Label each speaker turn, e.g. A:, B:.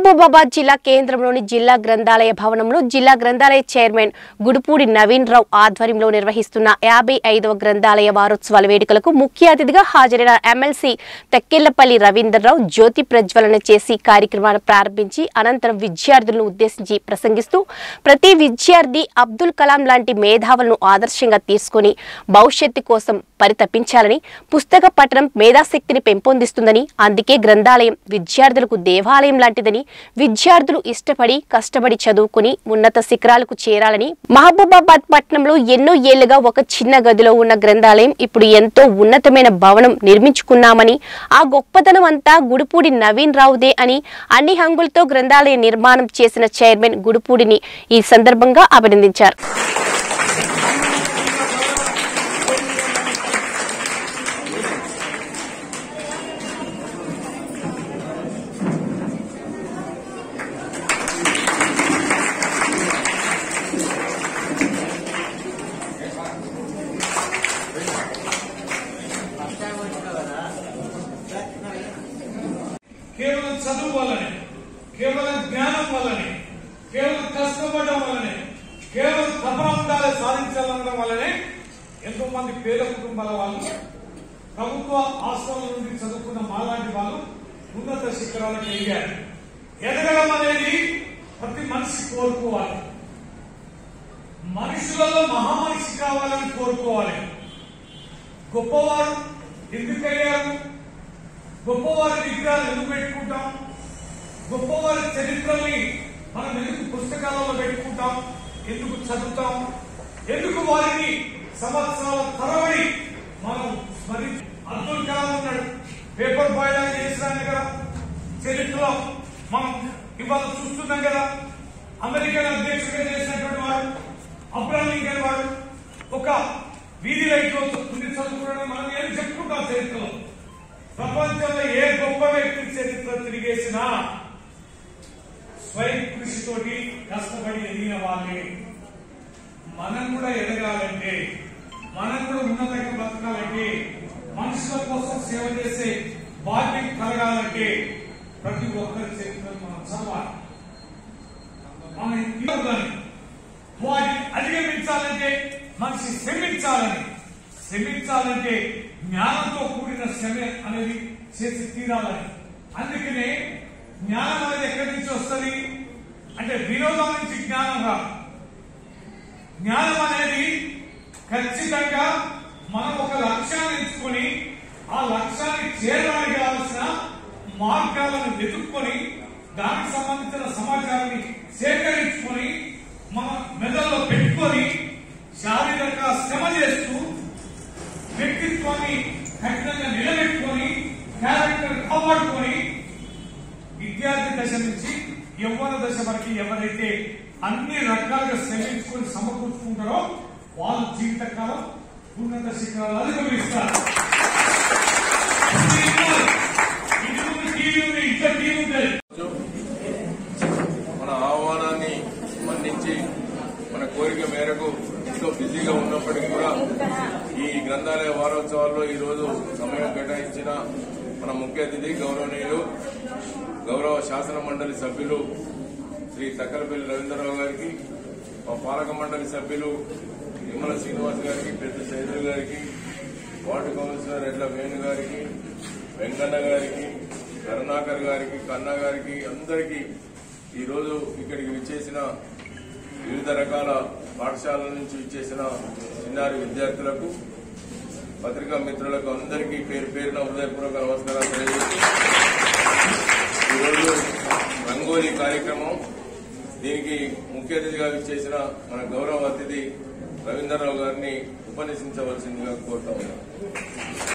A: మహబూబాబాద్ జిల్లా కేంద్రంలోని జిల్లా గ్రంథాలయ భవనంలో జిల్లా గ్రంథాలయ చైర్మన్ గుడుపూడి నవీన్ రావు ఆధ్వర్యంలో నిర్వహిస్తున్న యాభై ఐదవ గ్రంథాలయ వారోత్సవాల వేడుకలకు ముఖ్య అతిథిగా హాజరైన ఎమ్మెల్సీ తెక్కెళ్లపల్లి రవీంద్రరావు జ్యోతి ప్రజ్వలన చేసి కార్యక్రమాన్ని ప్రారంభించి అనంతరం విద్యార్థులను ఉద్దేశించి ప్రసంగిస్తూ ప్రతి విద్యార్థి అబ్దుల్ కలాం లాంటి మేధావులను ఆదర్శంగా తీసుకొని భవిష్యత్తు కోసం పరితపించాలని పుస్తక పఠనం మేధాశక్తిని పెంపొందిస్తుందని అందుకే గ్రంథాలయం విద్యార్థులకు దేవాలయం లాంటిదని విద్యార్థులు ఇష్టపడి కష్టపడి చదువుకుని ఉన్నత శిఖరాలకు చేరాలని మహబూబాబాద్ పట్టణంలో ఎన్నో ఏళ్లుగా ఒక చిన్న గదిలో ఉన్న గ్రంథాలయం ఇప్పుడు ఎంతో ఉన్నతమైన భవనం నిర్మించుకున్నామని ఆ గొప్పతనం అంతా గుడిపూడి నవీన్ రావుదే అని అన్ని హంగులతో గ్రంథాలయ నిర్మాణం చేసిన చైర్మన్ గుడిపూడిని ఈ సందర్భంగా అభినందించారు
B: కేవలం చదువు వల్లనే కేవలం జ్ఞానం వల్లనే కేవలం కష్టపడడం వల్లనే కేవలం తపన ఉండాలి సాధించాలనడం వల్లనే ఎంతో మంది పేద కుటుంబాల వాళ్ళు ప్రభుత్వ ఆశ్రమం నుండి చదువుకున్న మాలాంటి వాళ్ళు ఉన్నత శిఖరాలకు ఎదిగారు ఎదగడం అనేది ప్రతి మనిషి కోరుకోవాలి మనుషులలో మహామనిషి కావాలని కోరుకోవాలి గొప్పవారు ఎందుకయ్యారు గొప్పవారి విగ్రహాలు ఎందుకు పెట్టుకుంటాం గొప్పవారి చరిత్రని మనం ఎందుకు పుస్తకాలలో పెట్టుకుంటాం ఎందుకు చదువుతాం ఎందుకు వారిని సంవత్సరాల తరబడి మనం స్మరించి అబ్దుల్ కలాం ఉన్నాడు పేపర్ బాయ్ లాగా చేసినాను కదా చరిత్రలో మనం ఇవాళ చూస్తున్నాం కదా అమెరికన్ అధ్యక్షుడిగా చేసినటువంటి వాడు అబ్రహం లింకన్ వాడు ఒక వీధి లైట్ లో ఉంది చదువుకున్నాడు మనం ఏం చెప్పుకుంటాం చరిత్రలో ప్రపంచంలో ఏ గొప్ప వ్యక్తి చరిత్ర తిరిగేసినా స్వయం కృషితోటి కష్టపడి ఎదిగిన వాళ్ళే మనం కూడా ఎదగాలంటే మనం కూడా ఉన్నతంగా బతకాలంటే మనుషుల కోసం సేవ చేసే భాగ్యం కలగాలంటే ప్రతి ఒక్కరి చరిత్రను మనం చదవాలి మనం ఇవ్వదని వాటిని అధిగమించాలంటే మనిషి శ్రమించాలని శ్రమించాలంటే జ్ఞానంతో కూడిన శ్రమ అనేది చేసి తీరాలని అందుకనే జ్ఞానం అనేది ఎక్కడి నుంచి వస్తుంది అంటే వినోదం నుంచి జ్ఞానం రాదు జ్ఞానం అనేది ఖచ్చితంగా మనం ఒక లక్ష్యాన్ని ఎంచుకొని ఆ లక్ష్యాన్ని చేరడానికి కావాల్సిన మార్గాలను వెతుక్కొని దానికి సంబంధించిన సమాచారాన్ని సేకరించుకొని మన మెదడులో పెట్టుకొని శారీరక శ్రమ చేస్తూ వ్యక్తిత్వాన్ని కఠినంగా నిలబెట్టుకొని క్యారెక్టర్ కాపాడుకొని విద్యార్థి దశ నుంచి యవ్వన దశ వరకు ఎవరైతే అన్ని రకాలుగా శ్రమించుకొని సమకూర్చుకుంటారో వాళ్ళ జీవితకాలం ఉన్నత శిఖరాలు అధిగమిస్తారు ఇది ఉంది, టీవీ ఉంది ఇంట్లో టీవీ ఉంటుంది
C: మన ఆహ్వానాన్ని మన్నించి మన కోరిక మేరకు ఎంతో బిజీగా ఉన్నప్పటికీ కూడా ఈ గ్రంథాలయ వారోత్సవాల్లో ఈ రోజు సమయం కేటాయించిన మన ముఖ్య అతిథి గౌరవనీయులు గౌరవ శాసన మండలి సభ్యులు శ్రీ తక్కలపల్లి రవీంద్రరావు గారికి మా పాలక మండలి సభ్యులు నిమ్మల శ్రీనివాస్ గారికి పెద్ద చైద్ర గారికి వార్డు కౌన్సిలర్ ఎడ్ల వేణు గారికి వెంకన్న గారికి కరుణాకర్ గారికి కన్నా గారికి అందరికీ ఈ రోజు ఇక్కడికి విచ్చేసిన వివిధ రకాల పాఠశాలల నుంచి విచ్చేసిన చిన్నారి విద్యార్థులకు పత్రికా మిత్రులకు అందరికీ పేరు పేరున హృదయపూర్వక నమస్కారాలు తెలియజేస్తూ ఈరోజు రంగోలీ కార్యక్రమం దీనికి ముఖ్య అతిథిగా విచ్చేసిన మన గౌరవ అతిథి రవీంద్రరావు గారిని ఉపన్యసించవలసిందిగా కోరుతా ఉన్నాను